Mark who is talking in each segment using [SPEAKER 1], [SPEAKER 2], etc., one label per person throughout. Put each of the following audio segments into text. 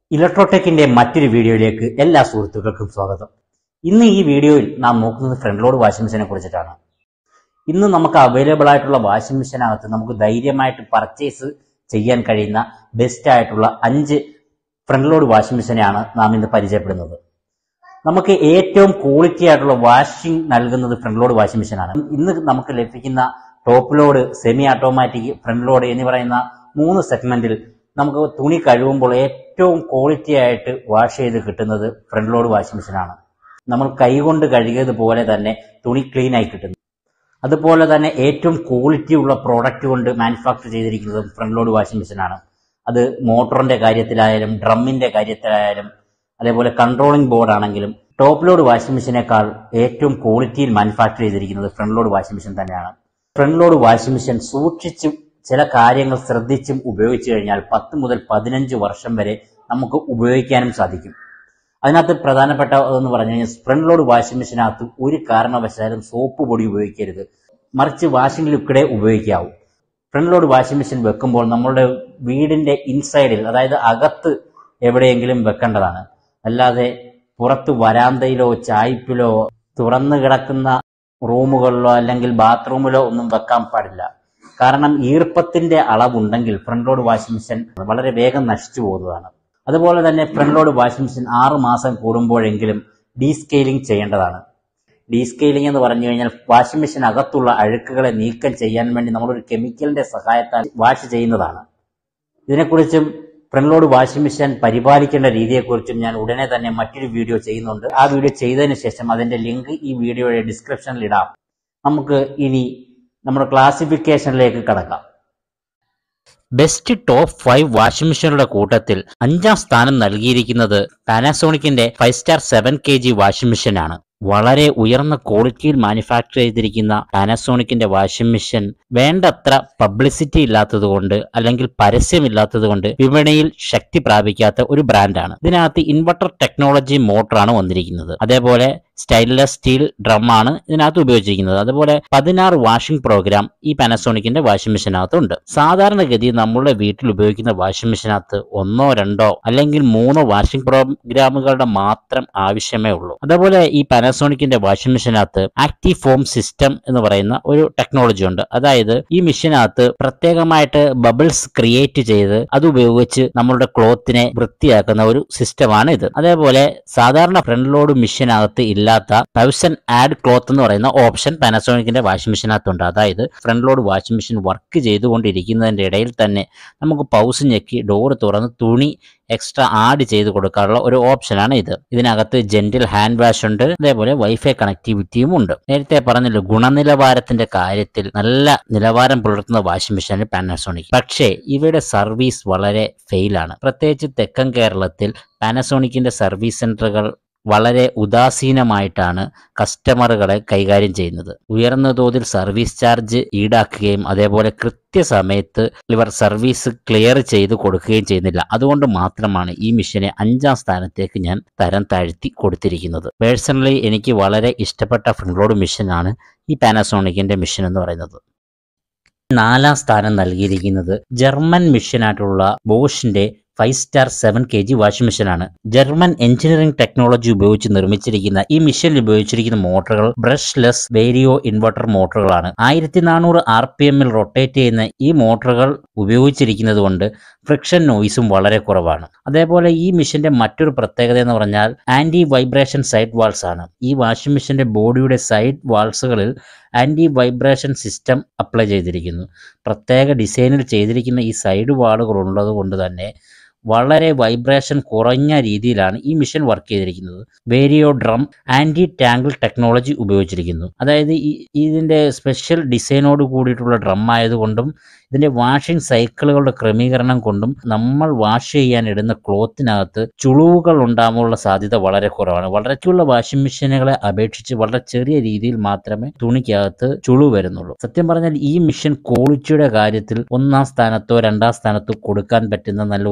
[SPEAKER 1] ഇലക്ട്രോടെക്കിന്റെ മറ്റൊരു വീഡിയോയിലേക്ക് എല്ലാ സുഹൃത്തുക്കൾക്കും സ്വാഗതം ഇന്ന് ഈ വീഡിയോയിൽ നാം നോക്കുന്നത് ഫ്രണ്ട് ലോഡ് വാഷിംഗ് മെഷീനെ കുറിച്ചിട്ടാണ് ഇന്ന് നമുക്ക് അവൈലബിൾ ആയിട്ടുള്ള വാഷിംഗ് മെഷീനകത്ത് നമുക്ക് ധൈര്യമായിട്ട് പർച്ചേസ് ചെയ്യാൻ കഴിയുന്ന ബെസ്റ്റ് ആയിട്ടുള്ള അഞ്ച് ഫ്രണ്ട് ലോഡ് വാഷിംഗ് മെഷീനെയാണ് നാം ഇന്ന് പരിചയപ്പെടുന്നത് നമുക്ക് ഏറ്റവും ക്വാളിറ്റി ആയിട്ടുള്ള വാഷിംഗ് നൽകുന്നത് ഫ്രണ്ട് ലോഡ് വാഷിംഗ് മെഷീനാണ് ഇന്ന് നമുക്ക് ലഭിക്കുന്ന top load semi automatic front load എന്ന് പറയുന്ന മൂന്ന് സെഗ്മെന്റിൽ നമുക്ക് തുണി കഴുകുമ്പോൾ ഏറ്റവും ക്വാളിറ്റി ആയിട്ട് വാഷ് ചെയ്ത് കിട്ടുന്നത് ഫ്രണ്ട് ലോഡ് വാഷിംഗ് മെഷീനാണ് നമ്മൾ കൈകൊണ്ട് കഴുകിയതുപോലെ തന്നെ തുണി ക്ലീൻ ആയി കിട്ടുന്നു അതുപോലെ തന്നെ ഏറ്റവും ക്വാളിറ്റി ഉള്ള പ്രോഡക്റ്റ് കൊണ്ട് മാനുഫാക്ചർ ചെയ്തിരിക്കുന്നതും ഫ്രണ്ട് ലോഡ് വാഷിംഗ് മെഷീനാണ് അത് മോട്ടറിന്റെ കാര്യത്തിലായാലും ഡ്രമ്മിന്റെ കാര്യത്തിലായാലും അതേപോലെ കൺട്രോളിംഗ് ബോർഡ് ആണെങ്കിലും ടോപ്പ് ലോഡ് വാഷിംഗ് മെഷീനേക്കാൾ ഏറ്റവും ക്വാളിറ്റിയിൽ മാനുഫാക്ചർ ചെയ്തിരിക്കുന്നത് ഫ്രണ്ട് ലോഡ് വാഷിംഗ് മെഷീൻ തന്നെയാണ് ഫ്രണ്ട് ലോഡ് വാഷിംഗ് മെഷീൻ സൂക്ഷിച്ചും ചില കാര്യങ്ങൾ ശ്രദ്ധിച്ചും ഉപയോഗിച്ചു കഴിഞ്ഞാൽ പത്ത് മുതൽ പതിനഞ്ച് വർഷം വരെ നമുക്ക് ഉപയോഗിക്കാനും സാധിക്കും അതിനകത്ത് പ്രധാനപ്പെട്ട എന്ന് പറഞ്ഞു കഴിഞ്ഞാൽ ഫ്രണ്ട് ലോഡ് വാഷിംഗ് മെഷീനകത്ത് ഒരു കാരണവശാലും സോപ്പ് പൊടി ഉപയോഗിക്കരുത് മറിച്ച് വാഷിംഗ് ലിക്വിഡേ ഉപയോഗിക്കാവൂ ഫ്രണ്ട് ലോഡ് വാഷിംഗ് മെഷീൻ വെക്കുമ്പോൾ നമ്മളുടെ വീടിന്റെ ഇൻസൈഡിൽ അതായത് അകത്ത് എവിടെയെങ്കിലും വെക്കേണ്ടതാണ് അല്ലാതെ പുറത്ത് വരാന്തയിലോ ചായ്പിലോ തുറന്നു കിടക്കുന്ന റൂമുകളിലോ അല്ലെങ്കിൽ ബാത്റൂമിലോ ഒന്നും വെക്കാൻ പാടില്ല കാരണം ഈർപ്പത്തിന്റെ അളവുണ്ടെങ്കിൽ ഫ്രണ്ട് ലോഡ് വാഷിംഗ് മെഷീൻ വളരെ വേഗം നശിച്ചു പോകുന്നതാണ് അതുപോലെ തന്നെ ഫ്രണ്ട് ലോഡ് വാഷിംഗ് മെഷീൻ ആറ് മാസം കൂടുമ്പോഴെങ്കിലും ഡീസ്കെയിലിംഗ് ചെയ്യേണ്ടതാണ് ഡീസ്കെയിലിംഗ് എന്ന് പറഞ്ഞു കഴിഞ്ഞാൽ വാഷിംഗ് മെഷീൻ അകത്തുള്ള അഴുക്കുകളെ നീക്കം ചെയ്യാൻ വേണ്ടി നമ്മളൊരു കെമിക്കലിന്റെ സഹായത്താൽ വാഷ് ചെയ്യുന്നതാണ് ഇതിനെക്കുറിച്ചും ഫ്രണ്ട് ലോഡ് വാഷിംഗ് മെഷീൻ പരിപാലിക്കേണ്ട രീതിയെക്കുറിച്ചും ഞാൻ ഉടനെ തന്നെ മറ്റൊരു വീഡിയോ ചെയ്യുന്നുണ്ട് ആ വീഡിയോ ചെയ്തതിന് ശേഷം അതിന്റെ ലിങ്ക് ഈ വീഡിയോയുടെ ഡിസ്ക്രിപ്ഷനിൽ ഇടാം നമുക്ക് ഇനി നമ്മുടെ ക്ലാസിഫിക്കേഷനിലേക്ക് കടക്കാം ബെസ്റ്റ് ടോപ്പ് ഫൈവ് വാഷിംഗ് മെഷീനുകളുടെ കൂട്ടത്തിൽ അഞ്ചാം സ്ഥാനം നൽകിയിരിക്കുന്നത് പാനാസോണിക്കിന്റെ five star seven K G washing മെഷീനാണ് വളരെ ഉയർന്ന ക്വാളിറ്റിയിൽ മാനുഫാക്ചർ ചെയ്തിരിക്കുന്ന പാനാസോണിക്കിന്റെ വാഷിംഗ് മെഷീൻ വേണ്ടത്ര പബ്ലിസിറ്റി ഇല്ലാത്തതുകൊണ്ട് അല്ലെങ്കിൽ പരസ്യമില്ലാത്തതുകൊണ്ട് വിപണിയിൽ ശക്തി പ്രാപിക്കാത്ത ഒരു ബ്രാൻഡാണ് ഇതിനകത്ത് ഇൻവെർട്ടർ ടെക്നോളജി മോട്ടറാണ് വന്നിരിക്കുന്നത് അതേപോലെ സ്റ്റൈൻലെസ് സ്റ്റീൽ ഡ്രം ആണ് ഇതിനകത്ത് ഉപയോഗിച്ചിരിക്കുന്നത് അതുപോലെ പതിനാറ് വാഷിംഗ് പ്രോഗ്രാം ഈ പാനസോണിക്കിന്റെ വാഷിംഗ് മെഷീനകത്ത് ഉണ്ട് സാധാരണഗതി നമ്മുടെ വീട്ടിൽ ഉപയോഗിക്കുന്ന വാഷിംഗ് മെഷീനകത്ത് ഒന്നോ രണ്ടോ അല്ലെങ്കിൽ മൂന്നോ വാഷിംഗ് പ്രോഗ്രാമുകളുടെ മാത്രം ആവശ്യമേ ഉള്ളൂ അതേപോലെ ഈ പാനസോണിക്കിന്റെ വാഷിംഗ് മെഷീനകത്ത് ആക്റ്റീവ് ഫോം സിസ്റ്റം എന്ന് പറയുന്ന ഒരു ടെക്നോളജി ഉണ്ട് അതായത് ഈ മെഷീനകത്ത് പ്രത്യേകമായിട്ട് ബബിൾസ് ക്രിയേറ്റ് ചെയ്ത് അത് ഉപയോഗിച്ച് നമ്മളുടെ ക്ലോത്തിനെ വൃത്തിയാക്കുന്ന ഒരു സിസ്റ്റമാണ് ഇത് അതേപോലെ സാധാരണ ഫ്രണ്ട് ലോഡ് മെഷീനകത്ത് ഇല്ലാത്ത തൗസൻഡ് ആഡ് ക്ലോത്ത് എന്ന് പറയുന്ന ഓപ്ഷൻ പാനസോണിക്കിന്റെ വാഷിംഗ് മെഷീനകത്തുണ്ട് അതായത് front load washing machine work ചെയ്തുകൊണ്ടിരിക്കുന്നതിന്റെ ഇടയിൽ തന്നെ നമുക്ക് പൗസ് ഞെക്കി ഡോർ തുറന്ന് തുണി എക്സ്ട്രാ ആഡ് ചെയ്ത് കൊടുക്കാനുള്ള ഒരു ഓപ്ഷനാണ് ഇത് ഇതിനകത്ത് ജെന്റിൽ ഹാൻഡ് വാഷ് ഉണ്ട് അതേപോലെ വൈഫൈ കണക്ടിവിറ്റിയും ഉണ്ട് നേരത്തെ പറഞ്ഞല്ലോ ഗുണനിലവാരത്തിന്റെ കാര്യത്തിൽ നല്ല നിലവാരം പുലർത്തുന്ന വാഷിംഗ് മെഷീൻ പാനസോണിക് പക്ഷേ ഇവയുടെ സർവീസ് വളരെ ഫെയിലാണ് പ്രത്യേകിച്ച് തെക്കൻ കേരളത്തിൽ പാനസോണിക്കിന്റെ സർവീസ് സെന്ററുകൾ വളരെ ഉദാസീനമായിട്ടാണ് കസ്റ്റമറുകളെ കൈകാര്യം ചെയ്യുന്നത് ഉയർന്ന തോതിൽ സർവീസ് ചാർജ് ഈടാക്കുകയും അതേപോലെ കൃത്യസമയത്ത് ഇവർ സർവീസ് ക്ലിയർ ചെയ്ത് കൊടുക്കുകയും ചെയ്യുന്നില്ല അതുകൊണ്ട് മാത്രമാണ് ഈ മിഷനെ അഞ്ചാം സ്ഥാനത്തേക്ക് ഞാൻ തരം താഴ്ത്തി കൊടുത്തിരിക്കുന്നത് പേഴ്സണലി എനിക്ക് വളരെ ഇഷ്ടപ്പെട്ട ഫ്രണ്ട് ലോഡ് മിഷനാണ് ഈ പാനാസോണിക്കിന്റെ മിഷൻ എന്ന് പറയുന്നത് നാലാം സ്ഥാനം നൽകിയിരിക്കുന്നത് ജർമ്മൻ മിഷനായിട്ടുള്ള ബോഷിന്റെ five star seven K G washing മെഷീനാണ് ജർമ്മൻ എഞ്ചിനീയറിംഗ് ടെക്നോളജി ഉപയോഗിച്ച് നിർമ്മിച്ചിരിക്കുന്ന ഈ മെഷീനിൽ ഉപയോഗിച്ചിരിക്കുന്ന മോട്ടോറുകൾ ബ്രഷ്ലെസ് വേരിയോ ഇൻവെർട്ടർ മോട്ടോറുകളാണ് ആയിരത്തി നാനൂറ് ആർ പി എമ്മിൽ റൊട്ടേറ്റ് ചെയ്യുന്ന ഈ മോട്ടോറുകൾ ഉപയോഗിച്ചിരിക്കുന്നത് കൊണ്ട് ഫ്രിക്ഷൻ നോയിസും വളരെ കുറവാണ് അതേപോലെ ഈ മെഷീന്റെ മറ്റൊരു പ്രത്യേകത എന്ന് പറഞ്ഞാൽ ആന്റി വൈബ്രേഷൻ സൈഡ് വാൾസ് ആണ് ഈ വാഷിംഗ് മെഷീന്റെ ബോഡിയുടെ സൈഡ് വാൾസുകളിൽ ആന്റി വൈബ്രേഷൻ സിസ്റ്റം അപ്ലൈ ചെയ്തിരിക്കുന്നു പ്രത്യേക ഡിസൈനിൽ ചെയ്തിരിക്കുന്ന ഈ സൈഡ് വാളുകൾ ഉള്ളത് കൊണ്ട് തന്നെ വളരെ വൈബ്രേഷൻ കുറഞ്ഞ രീതിയിലാണ് ഈ മെഷീൻ വർക്ക് ചെയ്തിരിക്കുന്നത് vario drum anti tangle technology ഉപയോഗിച്ചിരിക്കുന്നു അതായത് ഈ ഇതിൻ്റെ സ്പെഷ്യൽ ഡിസൈനോട് കൂടിയിട്ടുള്ള ഡ്രം ആയതുകൊണ്ടും ഇതിൻ്റെ വാഷിംഗ് സൈക്കിളുകളുടെ ക്രമീകരണം കൊണ്ടും നമ്മൾ വാഷ് ചെയ്യാൻ ഇടുന്ന ക്ലോത്തിനകത്ത് ചുളിവുകൾ ഉണ്ടാകാനുള്ള സാധ്യത വളരെ കുറവാണ് വളരെക്കുള്ള വാഷിംഗ് മെഷീനുകളെ അപേക്ഷിച്ച് വളരെ ചെറിയ രീതിയിൽ മാത്രമേ തുണിക്കകത്ത് ചുളിവ് വരുന്നുള്ളൂ സത്യം പറഞ്ഞാൽ ഈ മെഷീൻ ക്വാളിറ്റിയുടെ കാര്യത്തിൽ ഒന്നാം സ്ഥാനത്തോ രണ്ടാം സ്ഥാനത്തോ കൊടുക്കാൻ പറ്റുന്ന നല്ല ഉയർന്ന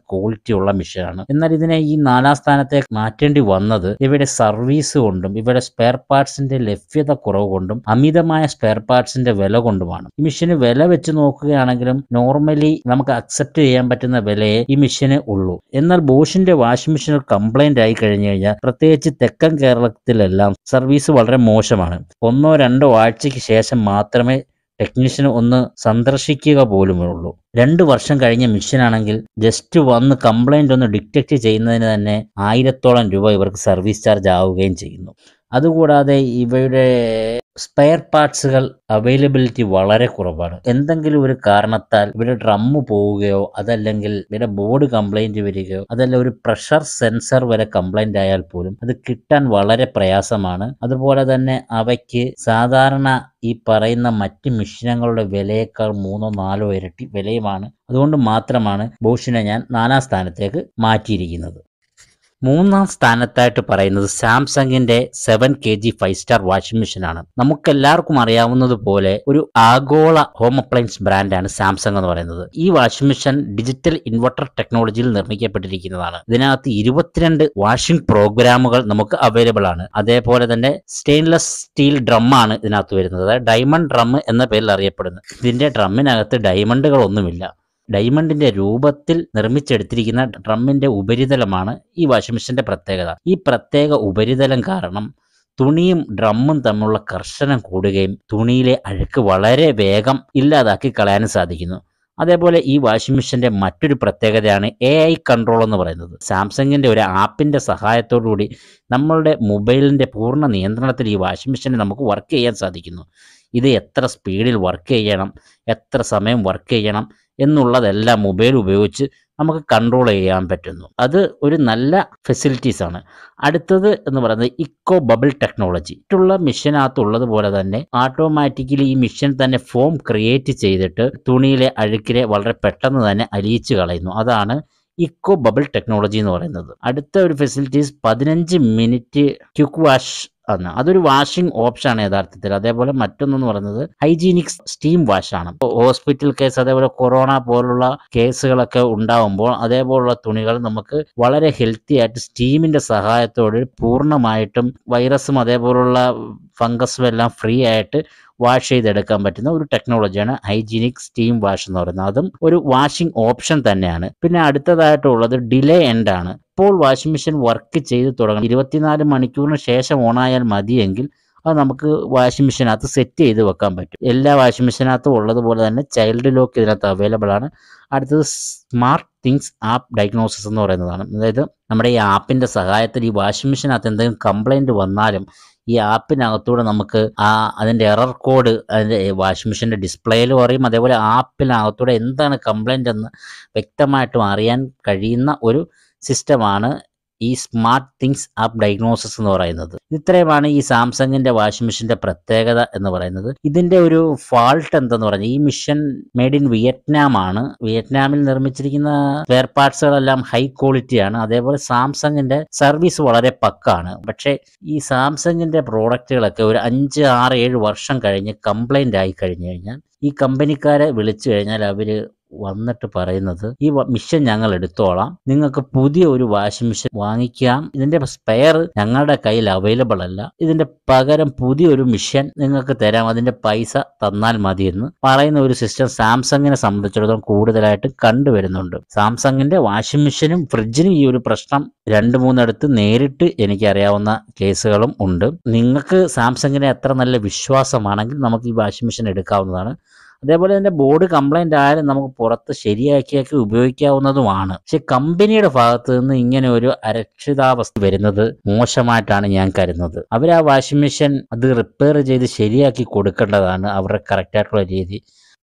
[SPEAKER 1] ക്വാളിറ്റി ഉള്ള മെഷീനാണ് എന്നാൽ ഇതിനെ ഈ നാലാം സ്ഥാനത്തേക്ക് മാറ്റേണ്ടി വന്നത് ഇവയുടെ സർവീസ് കൊണ്ടും ഇവയുടെ സ്പെയർ പാർട്സിന്റെ ലഭ്യത കുറവ് കൊണ്ടും അമിതമായ സ്പെയർ പാർട്സിന്റെ വില കൊണ്ടുമാണ് ഈ മെഷീന് വില വെച്ച് നോക്കുകയാണെങ്കിലും നോർമലി നമുക്ക് അക്സെപ്റ്റ് ചെയ്യാൻ പറ്റുന്ന വിലയെ ഈ മെഷീന് ഉള്ളൂ എന്നാൽ ബോഷിന്റെ വാഷിംഗ് മെഷീൻ കംപ്ലൈന്റ് ആയി കഴിഞ്ഞു കഴിഞ്ഞാൽ പ്രത്യേകിച്ച് തെക്കൻ കേരളത്തിലെല്ലാം സർവീസ് വളരെ മോശമാണ് ഒന്നോ രണ്ടോ ആഴ്ചയ്ക്ക് ശേഷം മാത്രമേ ടെക്നീഷ്യൻ ഒന്ന് സന്ദർശിക്കുക പോലുമുള്ളൂ രണ്ട് വർഷം കഴിഞ്ഞ മെഷീനാണെങ്കിൽ ജസ്റ്റ് വന്ന് കംപ്ലൈന്റ് ഒന്ന് ഡിറ്റക്ട് ചെയ്യുന്നതിന് തന്നെ ആയിരത്തോളം രൂപ ഇവർക്ക് സർവീസ് ചാർജ് ആവുകയും ചെയ്യുന്നു അതുകൂടാതെ ഇവയുടെ സ്പെയർ പാർട്സുകൾ അവൈലബിലിറ്റി വളരെ കുറവാണ് എന്തെങ്കിലും ഒരു കാരണത്താൽ ഇവിടെ ഡ്രമ്മ് പോവുകയോ അതല്ലെങ്കിൽ ഇവിടെ ബോർഡ് കംപ്ലൈന്റ് വരികയോ അതല്ല ഒരു പ്രഷർ സെൻസർ വരെ കംപ്ലൈന്റ് ആയാൽ പോലും അത് കിട്ടാൻ വളരെ പ്രയാസമാണ് അതുപോലെ തന്നെ അവയ്ക്ക് സാധാരണ ഈ പറയുന്ന മറ്റ് മിശ്രിതങ്ങളുടെ വിലയേക്കാൾ മൂന്നോ നാലോ ഇരട്ടി വിലയുമാണ് അതുകൊണ്ട് മാത്രമാണ് ബോഷിനെ ഞാൻ നാലാം സ്ഥാനത്തേക്ക് മാറ്റിയിരിക്കുന്നത് മൂന്നാം സ്ഥാനത്തായിട്ട് പറയുന്നത് സാംസങ്ങിന്റെ seven K G five star washing machine ആണ് നമുക്കെല്ലാവർക്കും അറിയാവുന്നത് പോലെ ഒരു ആഗോള ഹോം അപ്ലയൻസ് ബ്രാൻഡാണ് സാംസങ് എന്ന് പറയുന്നത് ഈ വാഷിംഗ് മെഷീൻ ഡിജിറ്റൽ ഇൻവെർട്ടർ ടെക്നോളജിയിൽ നിർമ്മിക്കപ്പെട്ടിരിക്കുന്നതാണ് ഇതിനകത്ത് ഇരുപത്തിരണ്ട് വാഷിംഗ് പ്രോഗ്രാമുകൾ നമുക്ക് അവൈലബിൾ ആണ് അതേപോലെ തന്നെ സ്റ്റെയിൻലെസ് സ്റ്റീൽ ഡ്രം ആണ് ഇതിനകത്ത് വരുന്നത് അതായത് ഡയമണ്ട് ഡ്രം എന്ന പേരിൽ അറിയപ്പെടുന്നത് ഇതിന്റെ ഡ്രമ്മിനകത്ത് ഡയമണ്ടുകളൊന്നുമില്ല ഡയമണ്ടിന്റെ രൂപത്തിൽ നിർമ്മിച്ചെടുത്തിരിക്കുന്ന ഡ്രമ്മിന്റെ ഉപരിതലമാണ് ഈ വാഷിംഗ് മെഷീന്റെ പ്രത്യേകത ഈ പ്രത്യേക ഉപരിതലം കാരണം തുണിയും ഡ്രമ്മും തമ്മിലുള്ള കർശനം കൂടുകയും തുണിയിലെ അഴുക്ക് വളരെ വേഗം ഇല്ലാതാക്കി കളയാനും സാധിക്കുന്നു അതേപോലെ ഈ വാഷിംഗ് മെഷീന്റെ മറ്റൊരു പ്രത്യേകതയാണ് എ ഐ കൺട്രോൾ എന്ന് പറയുന്നത് സാംസങ്ങിന്റെ ഒരു ആപ്പിന്റെ സഹായത്തോടു കൂടി നമ്മളുടെ മൊബൈലിന്റെ പൂർണ്ണ നിയന്ത്രണത്തിൽ ഈ വാഷിംഗ് മെഷീനെ നമുക്ക് വർക്ക് ചെയ്യാൻ സാധിക്കുന്നു ഇത് എത്ര സ്പീഡിൽ വർക്ക് ചെയ്യണം എത്ര സമയം വർക്ക് ചെയ്യണം എന്നുള്ളതെല്ലാം മൊബൈൽ ഉപയോഗിച്ച് നമുക്ക് കൺട്രോൾ ചെയ്യാൻ പറ്റുന്നു അത് ഒരു നല്ല ഫെസിലിറ്റീസ് ആണ് അടുത്തത് എന്ന് പറയുന്നത് ഇക്കോ ബബിൾ ടെക്നോളജി മറ്റുള്ള മെഷീനകത്തുള്ളത് പോലെ തന്നെ ഓട്ടോമാറ്റിക്കലി ഈ മെഷീൻ തന്നെ ഫോം ക്രിയേറ്റ് ചെയ്തിട്ട് തുണിയിലെ അഴുക്കിനെ വളരെ പെട്ടെന്ന് തന്നെ അലിയിച്ച് കളയുന്നു അതാണ് ഇക്കോ ബബിൾ ടെക്നോളജി എന്ന് പറയുന്നത് അടുത്ത ഒരു ഫെസിലിറ്റീസ് പതിനഞ്ച് മിനിറ്റ് ക്യുക്ക് വാഷ് ആണ് അതൊരു വാഷിംഗ് ഓപ്ഷനാണ് യഥാർത്ഥത്തിൽ അതേപോലെ മറ്റൊന്നെന്ന് പറയുന്നത് ഹൈജീനിക് സ്റ്റീം വാഷ് ആണ് ഹോസ്പിറ്റൽ കേസ് അതേപോലെ കൊറോണ പോലുള്ള കേസുകളൊക്കെ ഉണ്ടാവുമ്പോൾ അതേപോലുള്ള തുണികൾ നമുക്ക് വളരെ ഹെൽത്തി ആയിട്ട് സ്റ്റീമിന്റെ സഹായത്തോടെ പൂർണ്ണമായിട്ടും വൈറസും അതേപോലുള്ള ഫംഗസും എല്ലാം ഫ്രീ ആയിട്ട് വാഷ് ചെയ്തെടുക്കാൻ പറ്റുന്ന ഒരു ടെക്നോളജിയാണ് ഹൈജീനിക് സ്റ്റീം വാഷ് എന്ന് പറയുന്നത് അതും ഒരു വാഷിംഗ് ഓപ്ഷൻ തന്നെയാണ് പിന്നെ അടുത്തതായിട്ടുള്ളത് ഡിലേ എൻഡ് ആണ് ഇപ്പോൾ വാഷിംഗ് മെഷീൻ വർക്ക് ചെയ്ത് തുടങ്ങണം ഇരുപത്തിനാല് മണിക്കൂറിന് ശേഷം ഓണായാൽ മതിയെങ്കിൽ അത് നമുക്ക് വാഷിംഗ് മെഷീനകത്ത് സെറ്റ് ചെയ്ത് വെക്കാൻ പറ്റും എല്ലാ വാഷിംഗ് മെഷീനകത്തും ഉള്ളതുപോലെ തന്നെ ചൈൽഡ് ലോക്ക് ഇതിനകത്ത് അവൈലബിൾ ആണ് അടുത്തത് സ്മാർട്ട് തിങ്സ് ആപ്പ് ഡയഗ്നോസിസ് എന്ന് പറയുന്നതാണ് അതായത് നമ്മുടെ ഈ ആപ്പിൻ്റെ സഹായത്തിൽ ഈ വാഷിംഗ് മെഷീനകത്ത് എന്തെങ്കിലും കംപ്ലൈൻറ്റ് വന്നാലും ഈ ആപ്പിനകത്തൂടെ നമുക്ക് ആ അതിൻ്റെ എറർ കോഡ് അതിൻ്റെ വാഷിംഗ് മെഷീൻ്റെ ഡിസ്പ്ലേയിലും അറിയും അതേപോലെ ആപ്പിനകത്തൂടെ എന്താണ് കംപ്ലൈൻ്റ് എന്ന് വ്യക്തമായിട്ടും അറിയാൻ കഴിയുന്ന ഒരു സിസ്റ്റമാണ് ഈ സ്മാർട്ട് തിങ്സ് ആപ്പ് ഡയഗ്നോസിസ് എന്ന് പറയുന്നത് ഇത്രയുമാണ് ഈ സാംസങ്ങിന്റെ വാഷിംഗ് മെഷീന്റെ പ്രത്യേകത എന്ന് പറയുന്നത് ഇതിന്റെ ഒരു ഫാൾട്ട് എന്തെന്ന് പറഞ്ഞാൽ ഈ മിഷൻ മെയ്ഡ് ഇൻ വിയറ്റ്നാം ആണ് വിയറ്റ്നാമിൽ നിർമ്മിച്ചിരിക്കുന്ന സ്പെയർ പാർട്സുകളെല്ലാം ഹൈ ക്വാളിറ്റിയാണ് അതേപോലെ സാംസങ്ങിന്റെ സർവീസ് വളരെ പക്കാണ് പക്ഷേ ഈ സാംസങ്ങിന്റെ പ്രോഡക്റ്റുകളൊക്കെ ഒരു അഞ്ച് ആറ് ഏഴ് വർഷം കഴിഞ്ഞ് കംപ്ലൈന്റ് ആയി കഴിഞ്ഞു കഴിഞ്ഞാൽ ഈ കമ്പനിക്കാരെ വിളിച്ചു കഴിഞ്ഞാൽ അവര് വന്നിട്ട് പറയുന്നത് ഈ വ- മിഷൻ ഞങ്ങൾ എടുത്തോളാം നിങ്ങൾക്ക് പുതിയ ഒരു വാഷിംഗ് മെഷീൻ വാങ്ങിക്കാം ഇതിന്റെ സ്പെയർ ഞങ്ങളുടെ കയ്യിൽ അവൈലബിൾ അല്ല ഇതിന്റെ പകരം പുതിയൊരു മിഷൻ നിങ്ങൾക്ക് തരാം അതിന്റെ പൈസ തന്നാൽ മതി എന്ന് പറയുന്ന ഒരു സിസ്റ്റം സാംസങ്ങിനെ സംബന്ധിച്ചിടത്തോളം കൂടുതലായിട്ട് കണ്ടുവരുന്നുണ്ട് സാംസങ്ങിന്റെ വാഷിംഗ് മെഷീനും ഫ്രിഡ്ജിനും ഈ ഒരു പ്രശ്നം രണ്ട് മൂന്നിടത്ത് നേരിട്ട് എനിക്കറിയാവുന്ന കേസുകളും ഉണ്ട് നിങ്ങൾക്ക് സാംസങ്ങിനെ എത്ര നല്ല വിശ്വാസമാണെങ്കിൽ നമുക്ക് ഈ വാഷിംഗ് മെഷീൻ എടുക്കാവുന്നതാണ് അതേപോലെ തന്നെ ബോർഡ് കംപ്ലൈന്റ് ആയാലും നമുക്ക് പുറത്ത് ശരിയാക്കിയൊക്കെ ഉപയോഗിക്കാവുന്നതുമാണ് പക്ഷെ കമ്പനിയുടെ ഭാഗത്ത് നിന്ന് ഇങ്ങനെ ഒരു അരക്ഷിതാവസ്ഥ വരുന്നത് മോശമായിട്ടാണ് ഞാൻ കരുതുന്നത് അവർ ആ വാഷിംഗ് മെഷീൻ അത് റിപ്പയർ ചെയ്ത് ശരിയാക്കി കൊടുക്കേണ്ടതാണ് അവരുടെ കറക്റ്റ് ആയിട്ടുള്ള രീതി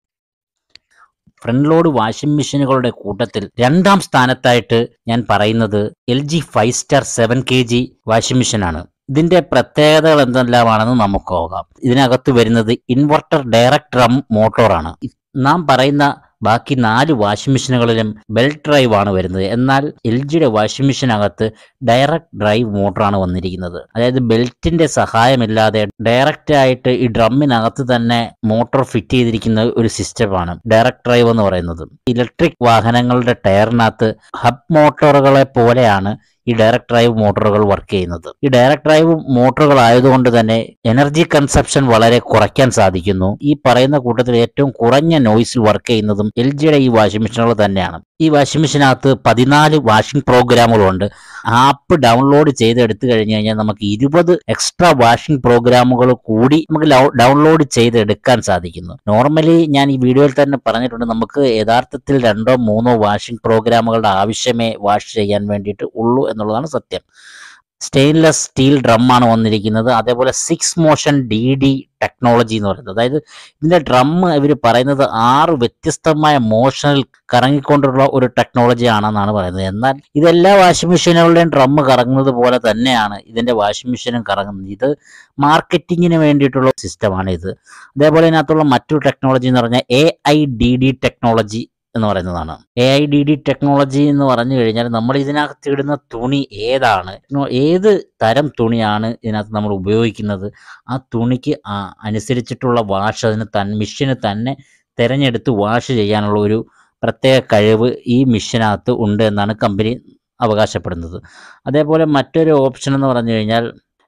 [SPEAKER 1] ഫ്രണ്ട് ലോഡ് വാഷിംഗ് മെഷീനുകളുടെ കൂട്ടത്തിൽ രണ്ടാം സ്ഥാനത്തായിട്ട് ഞാൻ പറയുന്നത് L G five star seven K G washing മെഷീനാണ് ഇതിന്റെ പ്രത്യേകതകൾ എന്തെല്ലാമാണെന്ന് നമുക്ക് നോക്കാം ഇതിനകത്ത് വരുന്നത് ഇൻവെർട്ടർ ഡയറക്ട് ഡ്രം മോട്ടോറാണ് നാം പറയുന്ന ബാക്കി നാല് വാഷിംഗ് മെഷീനുകളിലും ബെൽറ്റ് ഡ്രൈവ് ആണ് വരുന്നത് എന്നാൽ എൽ ജിയുടെ വാഷിംഗ് മെഷീനകത്ത് ഡയറക്റ്റ് ഡ്രൈവ് മോട്ടറാണ് വന്നിരിക്കുന്നത് അതായത് ബെൽറ്റിന്റെ സഹായമില്ലാതെ ഡയറക്റ്റ് ആയിട്ട് ഈ ഡ്രമ്മിനകത്ത് തന്നെ മോട്ടോർ ഫിറ്റ് ചെയ്തിരിക്കുന്ന ഒരു സിസ്റ്റമാണ് ഡയറക്റ്റ് ഡ്രൈവ് എന്ന് പറയുന്നത് ഇലക്ട്രിക് വാഹനങ്ങളുടെ ടയറിനകത്ത് ഹബ് മോട്ടോറുകളെ പോലെയാണ് ഈ ഡയറക്റ്റ് ഡ്രൈവ് മോട്ടോറുകൾ വർക്ക് ചെയ്യുന്നത് ഈ ഡയറക്റ്റ് ഡ്രൈവ് മോട്ടോറുകൾ ആയതുകൊണ്ട് തന്നെ എനർജി കൺസപ്ഷൻ വളരെ കുറയ്ക്കാൻ സാധിക്കുന്നു ഈ പറയുന്ന കൂട്ടത്തിൽ ഏറ്റവും കുറഞ്ഞ നോയ്സിൽ വർക്ക് ചെയ്യുന്നതും എൽ ജിയുടെ ഈ വാഷിംഗ് മെഷീനുകൾ തന്നെയാണ് ഈ വാഷിംഗ് മെഷീനകത്ത് പതിനാല് വാഷിംഗ് പ്രോഗ്രാമുകളുണ്ട് ആപ്പ് ഡൗൺലോഡ് ചെയ്ത് എടുത്തു കഴിഞ്ഞു കഴിഞ്ഞാൽ നമുക്ക് ഇരുപത് എക്സ്ട്രാ വാഷിംഗ് പ്രോഗ്രാമുകൾ കൂടി നമുക്ക് ഡൗൺലോഡ് ചെയ്ത് എടുക്കാൻ സാധിക്കുന്നു നോർമലി ഞാൻ ഈ വീഡിയോയിൽ തന്നെ പറഞ്ഞിട്ടുണ്ട് നമുക്ക് യഥാർത്ഥത്തിൽ രണ്ടോ മൂന്നോ വാഷിംഗ് പ്രോഗ്രാമുകളുടെ ആവശ്യമേ വാഷ് ചെയ്യാൻ വേണ്ടിയിട്ട് ഉള്ളൂ എന്നുള്ളതാണ് സത്യം സ്റ്റെയിൻലെസ് സ്റ്റീൽ ഡ്രമ്മാണ് വന്നിരിക്കുന്നത് അതേപോലെ six motion D D technology എന്ന് പറയുന്നത് അതായത് ഇതിന്റെ ഡ്രം ഇവർ പറയുന്നത് ആറ് വ്യത്യസ്തമായ മോഷനിൽ കറങ്ങിക്കൊണ്ടുള്ള ഒരു ടെക്നോളജി ആണെന്നാണ് പറയുന്നത് എന്നാൽ ഇതെല്ലാ വാഷിംഗ് മെഷീനുകളുടെയും ഡ്രം കറങ്ങുന്നത് പോലെ തന്നെയാണ് ഇതിന്റെ വാഷിംഗ് മെഷീനും കറങ്ങുന്നത് ഇത് മാർക്കറ്റിങ്ങിന് വേണ്ടിയിട്ടുള്ള സിസ്റ്റമാണ് ഇത് അതേപോലെ ഇതിനകത്തുള്ള മറ്റൊരു ടെക്നോളജി എന്ന് പറഞ്ഞാൽ A I D D technology എന്ന് പറയുന്നതാണ് A I D D technology എന്ന് പറഞ്ഞു കഴിഞ്ഞാൽ നമ്മൾ ഇതിനകത്ത് ഇടുന്ന തുണി ഏതാണ് ഏത് തരം തുണിയാണ് ഇതിനകത്ത് നമ്മൾ ഉപയോഗിക്കുന്നത് ആ തുണിക്ക് ആ- അനുസരിച്ചിട്ടുള്ള വാഷ് അതിന് തൻ മെഷീന് തന്നെ തിരഞ്ഞെടുത്ത് വാഷ് ചെയ്യാനുള്ള ഒരു പ്രത്യേക കഴിവ് ഈ മെഷീനകത്ത് ഉണ്ട് എന്നാണ് കമ്പനി അവകാശപ്പെടുന്നത് അതേപോലെ മറ്റൊരു ഓപ്ഷൻ എന്ന് പറഞ്ഞു കഴിഞ്ഞാൽ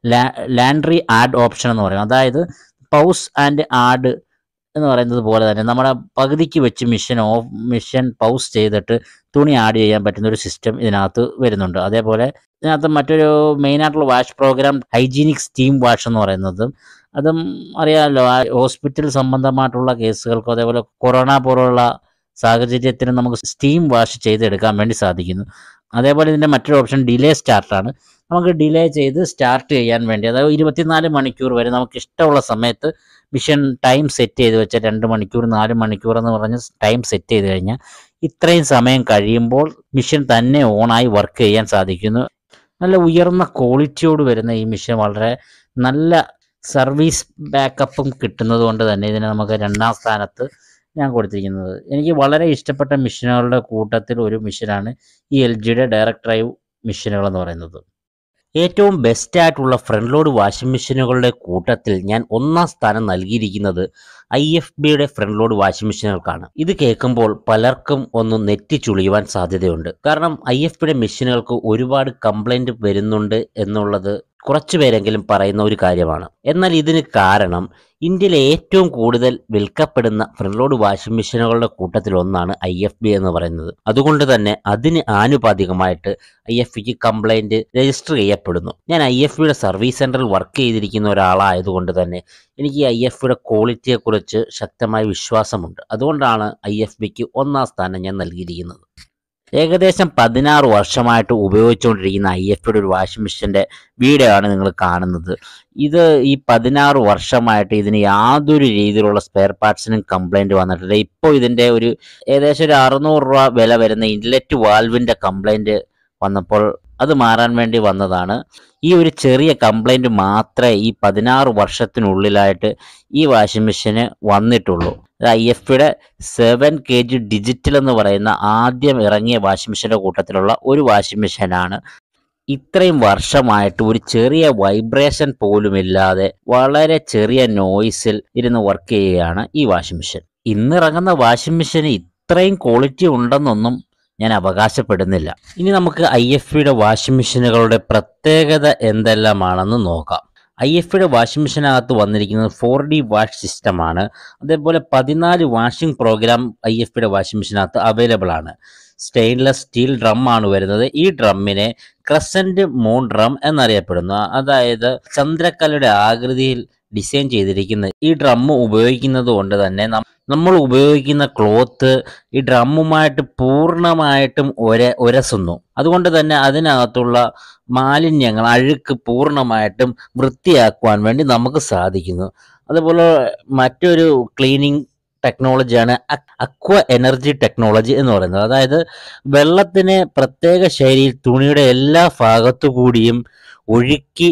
[SPEAKER 1] ലാൻഡ്രി ആഡ് ഓപ്ഷൻ എന്ന് പറയും അതായത് പൗസ് ആൻഡ് ആഡ് എന്ന് പറയുന്നത് പോലെ തന്നെ നമ്മുടെ പകുതിക്ക് വെച്ച് മിഷൻ ഓഫ് മിഷൻ പൗസ് ചെയ്തിട്ട് തുണി ആഡ് ചെയ്യാൻ പറ്റുന്ന ഒരു സിസ്റ്റം ഇതിനകത്ത് വരുന്നുണ്ട് അതേപോലെ ഇതിനകത്ത് മറ്റൊരു മെയിനായിട്ടുള്ള wash programme hygienic steam wash എന്ന് പറയുന്നത് അതും അറിയാമല്ലോ ആ ഹോസ്പിറ്റൽ സംബന്ധമായിട്ടുള്ള കേസുകൾക്കും അതേപോലെ കൊറോണ പോലുള്ള സാഹചര്യത്തിന് നമുക്ക് സ്റ്റീം വാഷ് ചെയ്തെടുക്കാൻ വേണ്ടി സാധിക്കുന്നു അതേപോലെ ഇതിൻ്റെ മറ്റൊരു ഓപ്ഷൻ ഡിലേ സ്റ്റാർട്ടാണ് നമുക്ക് ഡിലേ ചെയ്ത് സ്റ്റാർട്ട് ചെയ്യാൻ വേണ്ടി അതായത് ഇരുപത്തിനാല് മണിക്കൂർ വരെ നമുക്ക് ഇഷ്ടമുള്ള സമയത്ത് മിഷൻ ടൈം സെറ്റ് ചെയ്ത് വെച്ച രണ്ട് മണിക്കൂർ നാല് മണിക്കൂർ എന്ന് പറഞ്ഞ് ടൈം സെറ്റ് ചെയ്ത് കഴിഞ്ഞാൽ ഇത്രയും സമയം കഴിയുമ്പോൾ മിഷൻ തന്നെ ഓണായി വർക്ക് ചെയ്യാൻ സാധിക്കുന്നു നല്ല ഉയർന്ന ക്വാളിറ്റിയോട് വരുന്ന ഈ മിഷൻ വളരെ നല്ല സർവീസ് ബാക്കപ്പും കിട്ടുന്നത് കൊണ്ട് തന്നെ ഇതിനെ നമുക്ക് രണ്ടാം സ്ഥാനത്ത് ഞാൻ കൊടുത്തിരിക്കുന്നത് എനിക്ക് വളരെ ഇഷ്ടപ്പെട്ട മിഷനുകളുടെ കൂട്ടത്തിൽ ഒരു മിഷനാണ് ഈ എൽ ജിയുടെ ഡയറക്ട് ഡ്രൈവ് മിഷനുകൾ എന്ന് പറയുന്നത് ഏറ്റവും ബെസ്റ്റ് ആയിട്ടുള്ള ഫ്രണ്ട് ലോഡ് വാഷിംഗ് മെഷീനുകളുടെ കൂട്ടത്തിൽ ഞാൻ ഒന്നാം സ്ഥാനം നൽകിയിരിക്കുന്നത് ഐ എഫ് ബിയുടെ ഫ്രണ്ട് ലോഡ് വാഷിംഗ് മെഷീനുകൾക്കാണ് ഇത് കേൾക്കുമ്പോൾ പലർക്കും ഒന്ന് നെറ്റി ചുളിയുവാൻ സാധ്യതയുണ്ട് കാരണം ഐ എഫ് ബിയുടെ മെഷീനുകൾക്ക് ഒരുപാട് കംപ്ലൈന്റ് വരുന്നുണ്ട് എന്നുള്ളത് കുറച്ചു പേരെങ്കിലും പറയുന്ന ഒരു കാര്യമാണ് എന്നാൽ ഇതിന് കാരണം ഇന്ത്യയിലെ ഏറ്റവും കൂടുതൽ വിൽക്കപ്പെടുന്ന ഫ്രണ്ട് ലോഡ് വാഷിംഗ് മെഷീനുകളുടെ കൂട്ടത്തിൽ ഒന്നാണ് ഐ എഫ് ബി എന്ന് പറയുന്നത് അതുകൊണ്ട് തന്നെ അതിന് ആനുപാതികമായിട്ട് ഐ എഫ് ബിക്ക് കംപ്ലൈന്റ് രജിസ്റ്റർ ചെയ്യപ്പെടുന്നു ഞാൻ ഐ എഫ് ബിയുടെ സർവീസ് സെന്ററിൽ വർക്ക് ചെയ്തിരിക്കുന്ന ഒരാളായതുകൊണ്ട് തന്നെ എനിക്ക് ഐ എഫ് ബിയുടെ ക്വാളിറ്റിയെക്കുറിച്ച് ശക്തമായ വിശ്വാസമുണ്ട് അതുകൊണ്ടാണ് ഐ എഫ് ബിക്ക് ഒന്നാം സ്ഥാനം ഞാൻ നൽകിയിരിക്കുന്നത് ഏകദേശം പതിനാറ് വർഷമായിട്ട് ഉപയോഗിച്ചുകൊണ്ടിരിക്കുന്ന ഐ എഫ് ബിയുടെ ഒരു വാഷിംഗ് മെഷീൻ്റെ വീഡിയോ ആണ് നിങ്ങൾ കാണുന്നത് ഇത് ഈ പതിനാറ് വർഷമായിട്ട് ഇതിന് യാതൊരു രീതിയിലുള്ള സ്പെയർ പാർട്സിനും കംപ്ലൈൻറ്റ് വന്നിട്ടില്ല ഇപ്പോൾ ഇതിൻ്റെ ഒരു ഏകദേശം ഒരു അറുന്നൂറ് രൂപ വില വരുന്ന ഇൻലെറ്റ് വാൽവിൻ്റെ കംപ്ലൈൻറ്റ് വന്നപ്പോൾ അത് മാറാൻ വേണ്ടി വന്നതാണ് ഈ ഒരു ചെറിയ കംപ്ലൈൻറ്റ് മാത്രമേ ഈ പതിനാറ് വർഷത്തിനുള്ളിലായിട്ട് ഈ വാഷിംഗ് മെഷീന് വന്നിട്ടുള്ളൂ ഐ എഫ് പിയുടെ സെവൻ കെ ജി ഡിജിറ്റൽ എന്ന് പറയുന്ന ആദ്യം ഇറങ്ങിയ വാഷിംഗ് മെഷീൻ്റെ കൂട്ടത്തിലുള്ള ഒരു വാഷിംഗ് മെഷീനാണ് ഇത്രയും വർഷമായിട്ട് ഒരു ചെറിയ വൈബ്രേഷൻ പോലും ഇല്ലാതെ വളരെ ചെറിയ നോയ്സിൽ ഇരുന്ന് വർക്ക് ചെയ്യുകയാണ് ഈ വാഷിംഗ് മെഷീൻ ഇന്നിറങ്ങുന്ന വാഷിംഗ് മെഷീന് ഇത്രയും ക്വാളിറ്റി ഉണ്ടെന്നൊന്നും ഞാൻ അവകാശപ്പെടുന്നില്ല ഇനി നമുക്ക് ഐ എഫ് പിയുടെ വാഷിംഗ് മെഷീനുകളുടെ പ്രത്യേകത എന്തെല്ലാമാണെന്ന് നോക്കാം ഐ എഫ് പിയുടെ വാഷിംഗ് മെഷീനകത്ത് വന്നിരിക്കുന്നത് ഫോർ ഡി വാഷ് സിസ്റ്റമാണ് അതേപോലെ പതിനാല് വാഷിംഗ് പ്രോഗ്രാം ഐ എഫ് പിയുടെ വാഷിംഗ് മെഷീനകത്ത് അവൈലബിൾ ആണ് സ്റ്റെയിൻലെസ് സ്റ്റീൽ ഡ്രം ആണ് വരുന്നത് ഈ ഡ്രമ്മിനെ ക്രസന്റ് മൂൺ ഡ്രം എന്നറിയപ്പെടുന്നു അതായത് ചന്ദ്രക്കലയുടെ ആകൃതിയിൽ ഡിസൈൻ ചെയ്തിരിക്കുന്ന ഈ ഡ്രം ഉപയോഗിക്കുന്നത് കൊണ്ട് തന്നെ നം- നമ്മൾ ഉപയോഗിക്കുന്ന ക്ലോത്ത് ഈ ഡ്രമ്മുമായിട്ട് പൂർണ്ണമായിട്ടും ഒര ഉരസുന്നു അതുകൊണ്ട് തന്നെ അതിനകത്തുള്ള മാലിന്യങ്ങൾ അഴുക്ക് പൂർണ്ണമായിട്ടും വൃത്തിയാക്കുവാൻ വേണ്ടി നമുക്ക് സാധിക്കുന്നു അതുപോലെ മറ്റൊരു ക്ലീനിങ് ടെക്നോളജിയാണ് അക്വ എനർജി ടെക്നോളജി എന്ന് പറയുന്നത് അതായത് വെള്ളത്തിനെ പ്രത്യേക ശൈലിയിൽ തുണിയുടെ എല്ലാ ഭാഗത്തു കൂടിയും ഒഴുക്കി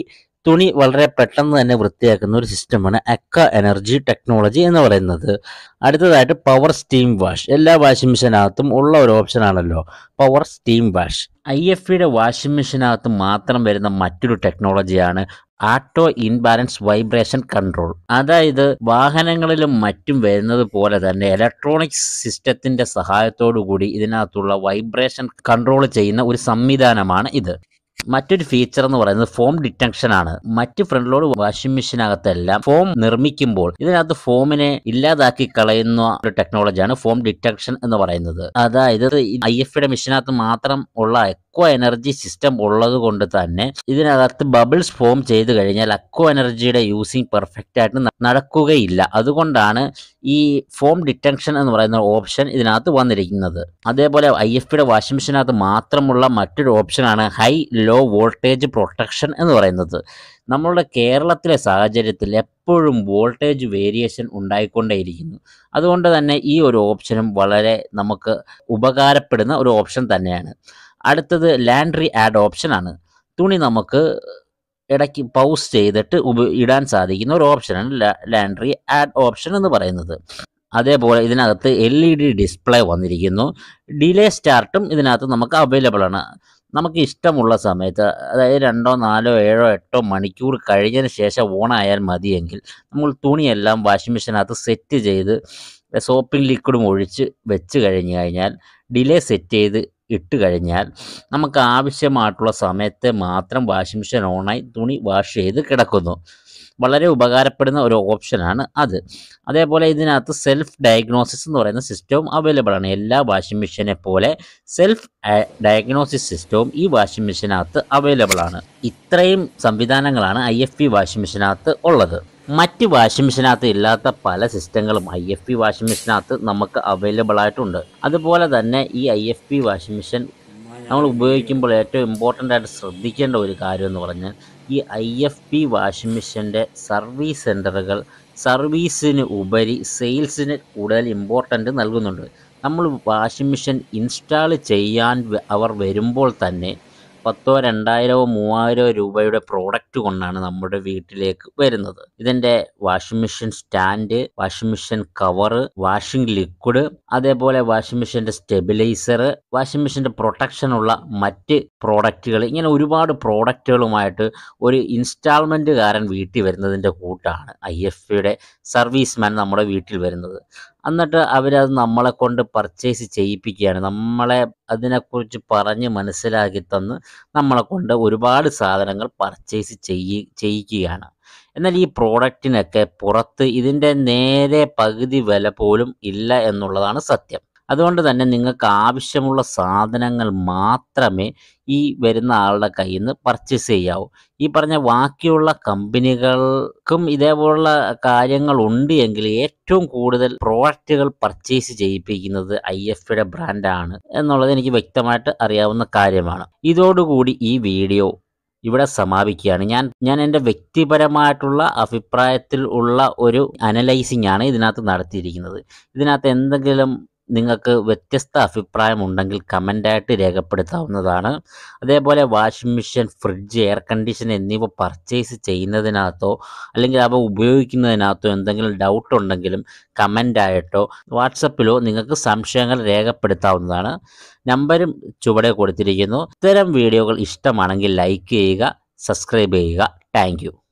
[SPEAKER 1] തുണി വളരെ പെട്ടെന്ന് തന്നെ വൃത്തിയാക്കുന്ന ഒരു സിസ്റ്റമാണ് അക്ക എനർജി ടെക്നോളജി എന്ന് പറയുന്നത് അടുത്തതായിട്ട് പവർ സ്റ്റീം വാഷ് എല്ലാ വാഷിംഗ് മെഷീനകത്തും ഉള്ള ഒരു ഓപ്ഷൻ ആണല്ലോ power steam wash I F ഇയുടെ വാഷിംഗ് മെഷീനകത്ത് മാത്രം വരുന്ന മറ്റൊരു ടെക്നോളജിയാണ് ആട്ടോ ഇൻബാലൻസ് വൈബ്രേഷൻ കൺട്രോൾ അതായത് വാഹനങ്ങളിലും മറ്റും വരുന്നത് പോലെ തന്നെ ഇലക്ട്രോണിക്സ് സിസ്റ്റത്തിന്റെ സഹായത്തോടു കൂടി ഇതിനകത്തുള്ള വൈബ്രേഷൻ കൺട്രോൾ ചെയ്യുന്ന ഒരു സംവിധാനമാണ് ഇത് മറ്റൊരു ഫീച്ചർ എന്ന് പറയുന്നത് ഫോം ഡിറ്റക്ഷൻ ആണ് മറ്റ് ഫ്രണ്ട് ലോഡ് വാഷിംഗ് മെഷീനകത്തെല്ലാം ഫോം നിർമ്മിക്കുമ്പോൾ ഇതിനകത്ത് ഫോമിനെ ഇല്ലാതാക്കി കളയുന്ന ഒരു ടെക്നോളജിയാണ് ഫോം ഡിറ്റക്ഷൻ എന്ന് പറയുന്നത് അതായത് ഐ എഫ് മെഷീനകത്ത് മാത്രം ഉള്ള അക്വ എനർജി സിസ്റ്റം ഉള്ളത് കൊണ്ട് തന്നെ ഇതിനകത്ത് ബബിൾസ് ഫോം ചെയ്ത് കഴിഞ്ഞാൽ അക്വ എനർജിയുടെ യൂസിങ് പെർഫെക്റ്റ് ആയിട്ട് ന- നടക്കുകയില്ല അതുകൊണ്ടാണ് ഈ ഫോം ഡിറ്റക്ഷൻ എന്ന് പറയുന്ന ഓപ്ഷൻ ഇതിനകത്ത് വന്നിരിക്കുന്നത് അതേപോലെ ഐ എഫ് വാഷിംഗ് മെഷീനകത്ത് മാത്രമുള്ള മറ്റൊരു ഓപ്ഷനാണ് ഹൈ ലോ വോൾട്ടേജ് പ്രൊട്ടക്ഷൻ എന്ന് പറയുന്നത് നമ്മളുടെ കേരളത്തിലെ സാഹചര്യത്തിൽ എപ്പോഴും വോൾട്ടേജ് വേരിയേഷൻ ഉണ്ടായിക്കൊണ്ടേയിരിക്കുന്നു അതുകൊണ്ട് തന്നെ ഈ ഒരു ഓപ്ഷനും വളരെ നമുക്ക് ഉപകാരപ്പെടുന്ന ഒരു ഓപ്ഷൻ തന്നെയാണ് അടുത്തത് ലാൻഡ്രി ആഡ് ഓപ്ഷനാണ് തുണി നമുക്ക് ഇടയ്ക്ക് പൗസ് ചെയ്തിട്ട് ഉപ ഇടാൻ സാധിക്കുന്ന ഒരു ഓപ്ഷനാണ് ലാൻഡ്രി ആഡ് ഓപ്ഷൻ എന്ന് പറയുന്നത് അതേപോലെ ഇതിനകത്ത് എൽ ഇ ഡി ഡിസ്പ്ലേ വന്നിരിക്കുന്നു ഡിലേ സ്റ്റാർട്ടും ഇതിനകത്ത് നമുക്ക് അവൈലബിൾ ആണ് നമുക്ക് ഇഷ്ടമുള്ള സമയത്ത് അതായത് രണ്ടോ നാലോ ഏഴോ എട്ടോ മണിക്കൂർ കഴിഞ്ഞതിന് ശേഷം ഓണായാൽ മതിയെങ്കിൽ നമ്മൾ തുണിയെല്ലാം വാഷിംഗ് മെഷീനകത്ത് സെറ്റ് ചെയ്ത് സോപ്പിംഗ് ലിക്വിഡും ഒഴിച്ച് വെച്ച് കഴിഞ്ഞ് കഴിഞ്ഞാൽ ഡിലേ സെറ്റ് ചെയ്ത് ഇട്ട് കഴിഞ്ഞാൽ നമുക്ക് ആവശ്യമായിട്ടുള്ള സമയത്ത് മാത്രം വാഷിംഗ് മെഷീൻ ഓണായി തുണി വാഷ് ചെയ്ത് കിടക്കുന്നു വളരെ ഉപകാരപ്പെടുന്ന ഒരു ഓപ്ഷനാണ് അത് അതേപോലെ ഇതിനകത്ത് സെൽഫ് ഡയഗ്നോസിസ് എന്ന് പറയുന്ന സിസ്റ്റവും അവൈലബിൾ ആണ് എല്ലാ വാഷിംഗ് മെഷീനെ പോലെ സെൽഫ് ഡയഗ്നോസിസ് സിസ്റ്റവും ഈ വാഷിംഗ് മെഷീനകത്ത് അവൈലബിൾ ആണ് ഇത്രയും സംവിധാനങ്ങളാണ് ഐ എഫ് പി വാഷിംഗ് മെഷീനകത്ത് ഉള്ളത് മറ്റ് വാഷിംഗ് മെഷീനകത്ത് ഇല്ലാത്ത പല സിസ്റ്റങ്ങളും ഐ എഫ് പി വാഷിംഗ് മെഷീനകത്ത് നമുക്ക് അവൈലബിൾ ആയിട്ടുണ്ട് അതുപോലെ തന്നെ ഈ I F P washing machine നമ്മൾ ഉപയോഗിക്കുമ്പോൾ ഏറ്റവും ഇമ്പോർട്ടൻ്റ് ആയിട്ട് ശ്രദ്ധിക്കേണ്ട ഒരു കാര്യം എന്ന് പറഞ്ഞാൽ ഈ ഐ എഫ് പി വാഷിംഗ് മെഷീൻ്റെ സർവീസ് സെൻറ്ററുകൾ സർവീസിന് ഉപരി സെയിൽസിന് കൂടുതൽ ഇമ്പോർട്ടൻ്റ് നൽകുന്നുണ്ട് നമ്മൾ വാഷിംഗ് മെഷീൻ ഇൻസ്റ്റാൾ ചെയ്യാൻ വ- അവർ വരുമ്പോൾ തന്നെ പത്തോ രണ്ടായിരമോ മൂവായിരമോ രൂപയുടെ പ്രോഡക്റ്റ് കൊണ്ടാണ് നമ്മുടെ വീട്ടിലേക്ക് വരുന്നത് ഇതിൻ്റെ washing machine stand washing machine cover washing liquid അതേപോലെ വാഷിംഗ് മെഷീൻ്റെ സ്റ്റെബിലൈസർ വാഷിംഗ് മെഷീൻ്റെ പ്രൊട്ടക്ഷനുള്ള മറ്റ് പ്രോഡക്റ്റുകൾ ഇങ്ങനെ ഒരുപാട് പ്രോഡക്റ്റുകളുമായിട്ട് ഒരു ഇൻസ്റ്റാൾമെൻറ്റുകാരൻ വീട്ടിൽ വരുന്നതിൻ്റെ കൂട്ടാണ് ഐ എഫ് പിയുടെ സർവീസ്മാൻ നമ്മുടെ വീട്ടിൽ വരുന്നത് എന്നിട്ട് അവരത് നമ്മളെ കൊണ്ട് പർച്ചേസ് ചെയ്യിപ്പിക്കുകയാണ് നമ്മളെ അതിനെക്കുറിച്ച് പറഞ്ഞ് മനസ്സിലാക്കി തന്ന് നമ്മളെ കൊണ്ട് ഒരുപാട് സാധനങ്ങൾ പർച്ചേസ് ചെയ്യി ചെയ്യിക്കുകയാണ് എന്നാൽ ഈ പ്രോഡക്റ്റിനൊക്കെ പുറത്ത് ഇതിൻ്റെ നേരെ പകുതി വില പോലും ഇല്ല എന്നുള്ളതാണ് സത്യം അതുകൊണ്ട് തന്നെ നിങ്ങൾക്ക് ആവശ്യമുള്ള സാധനങ്ങൾ മാത്രമേ ഈ വരുന്ന ആളുടെ കയ്യിൽ നിന്ന് പർച്ചേസ് ചെയ്യാവൂ ഈ പറഞ്ഞ ബാക്കിയുള്ള കമ്പനികൾക്കും ഇതേപോലുള്ള കാര്യങ്ങൾ ഉണ്ട് എങ്കിൽ ഏറ്റവും കൂടുതൽ പ്രോഡക്റ്റുകൾ പർച്ചേസ് ചെയ്യിപ്പിക്കുന്നത് ഐ എഫ് യുടെ ബ്രാൻഡാണ് എന്നുള്ളത് എനിക്ക് വ്യക്തമായിട്ട് അറിയാവുന്ന കാര്യമാണ് ഇതോടുകൂടി ഈ വീഡിയോ ഇവിടെ സമാപിക്കുകയാണ് ഞാൻ ഞാൻ എൻ്റെ വ്യക്തിപരമായിട്ടുള്ള അഭിപ്രായത്തിൽ ഉള്ള ഒരു അനലൈസിംഗ് ആണ് ഇതിനകത്ത് നടത്തിയിരിക്കുന്നത് ഇതിനകത്ത് എന്തെങ്കിലും നിങ്ങൾക്ക് വ്യത്യസ്ത അഭിപ്രായം ഉണ്ടെങ്കിൽ കമൻ്റായിട്ട് രേഖപ്പെടുത്താവുന്നതാണ് അതേപോലെ washing machine fridge air condition എന്നിവ പർച്ചേസ് ചെയ്യുന്നതിനകത്തോ അല്ലെങ്കിൽ അവ ഉപയോഗിക്കുന്നതിനകത്തോ എന്തെങ്കിലും ഡൗട്ട് ഉണ്ടെങ്കിലും കമൻ്റായിട്ടോ വാട്സപ്പിലോ നിങ്ങൾക്ക് സംശയങ്ങൾ രേഖപ്പെടുത്താവുന്നതാണ് നമ്പരും ചുവടെ കൊടുത്തിരിക്കുന്നു ഇത്തരം വീഡിയോകൾ ഇഷ്ടമാണെങ്കിൽ ലൈക്ക് ചെയ്യുക സബ്സ്ക്രൈബ് ചെയ്യുക താങ്ക്